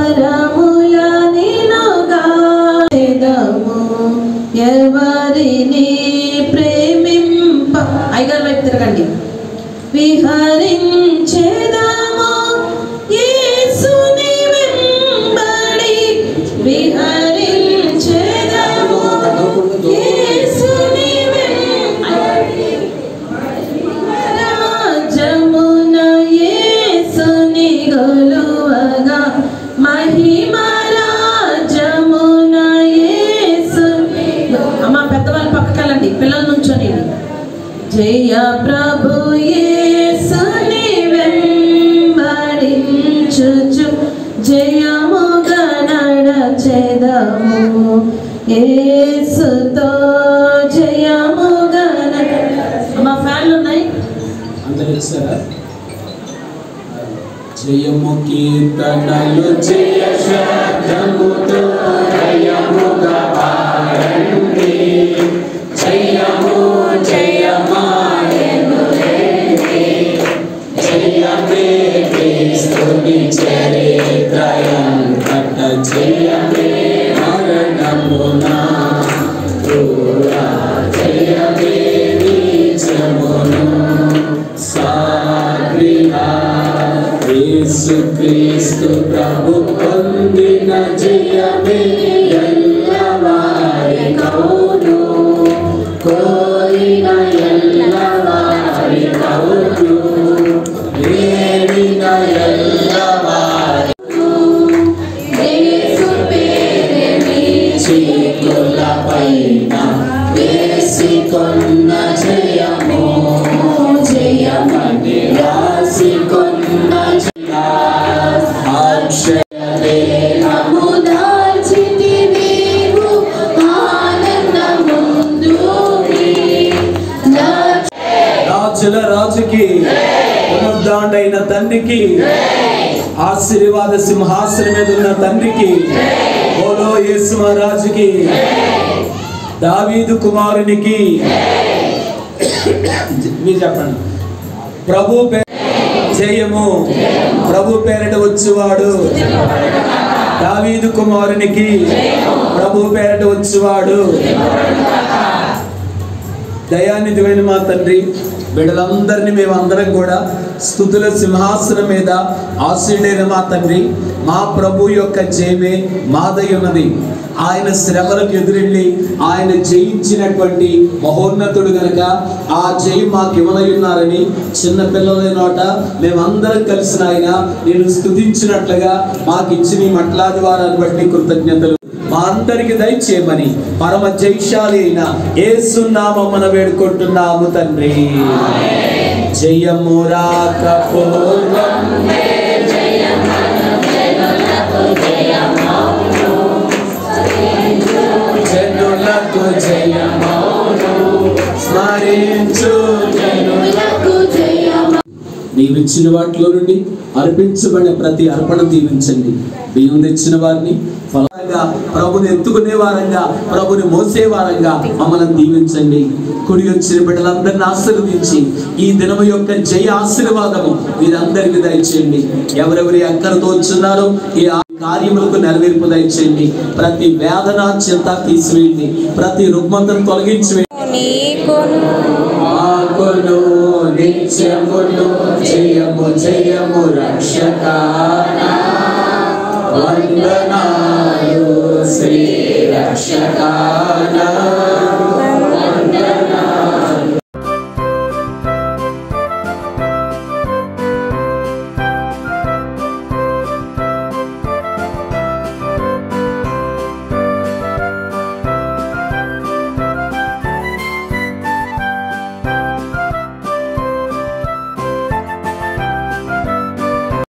పరముల నినుగాదము ఎవరిని ప్రేమింప ఐగారు వైపు తిరగండి విహరించేదము యేసుని వెంబడి విహరించేదము యేసుని వెంబడి రాజమున యేసుని గొలువగా మహిమ రాజమున యేసుని అమ్మ పెద్దవాళ్ళు పక్కకెళ్ళండి పిల్లల నుంచొని జయ ప్రభు యేసుని వెంబడించుచు జయముగా నడచెదము యేసుతో జయముగా నడ- అమ్మ ఫ్యాన్లు ఉన్నాయి అందరూ వేస్తారా జయము కీర్తనలు జయ శబ్దముతో జయముగా పాడండి జయము జయమాయనులేని జయమే క్రీస్తుని చరిత్రయం కట్ట జయమే మరణమునా క్రూరా జయమే నీచమును సాగ్రిగా యేసు క్రీస్తు ప్రభు పొందిన జయమే ఎల్లవారి కౌను కోరిన ఎల్లవారి కౌను వేడిన ఎల్లవారి యేసు పేరే చీకుల పైన వేసికొన్న జయము జయమని రాసికొన్న జయ అక్షయమే అముదాల్చితి నీవు ఆనందముందు రాజుల రాజుకి పునరుద్ధాండైన తండ్రికి ఆశీర్వాద సింహాసనం మీద ఉన్న తండ్రికి ఓలో యేసు రాజుకి దావీదు కుమారునికి మీరు చెప్పండి ప్రభు పే- జయము ప్రభు పేరట వచ్చువాడు దావీదు కుమారునికి ప్రభు పేరట వచ్చువాడు దయానిధివైన మా తండ్రి బిడ్డలందరినీ మేమందరం కూడా స్థుతుల సింహాసనం మీద ఆశీడైన మా తండ్రి మా ప్రభు యొక్క జయమే మాదై ఉన్నది ఆయన శ్రమలకు ఎదురెళ్ళి ఆయన జయించినటువంటి మహోన్నతుడు గనక ఆ జయం మాకు ఇవ్వనై ఉన్నారని చిన్న పిల్లల నోట మేమందరం కలిసిన ఆయన నేను స్థుతించినట్లుగా మాకు ఇచ్చిన ఈ మట్లాది వారాన్ని బట్టి కృతజ్ఞతలు మా అందరికి దయచేయమని పరమ జైశాలి అయిన ఏసునామమున వేడుకుంటున్నాము తండ్రి జయము రాక పూర్వం జనులకు జయమౌను స్మరించు జనులకు నీవిచ్చిన వాటిలో నుండి అర్పించబడిన ప్రతి అర్పణ దీవించండి బియ్యం తెచ్చిన వారిని ఫలంగా ప్రభుని ఎత్తుకునే వారంగా ప్రభుని మోసే వారంగా మమ్మల్ని దీవించండి కుడి వచ్చిన బిడ్డలందరిని ఆశీర్వదించి ఈ దినము యొక్క జయ ఆశీర్వాదము మీరందరికీ దయచేయండి ఎవరెవరి అక్కరతో వచ్చున్నారో ఈ ఆ కార్యములకు నెరవేర్పు దయచేయండి ప్రతి వేదన చింత తీసివేయండి ప్రతి రుగ్మతను తొలగించి వేయండి. ఆకును నిత్యమును జయము జయము రక్షక వందనాలు శ్రీ రక్షకానా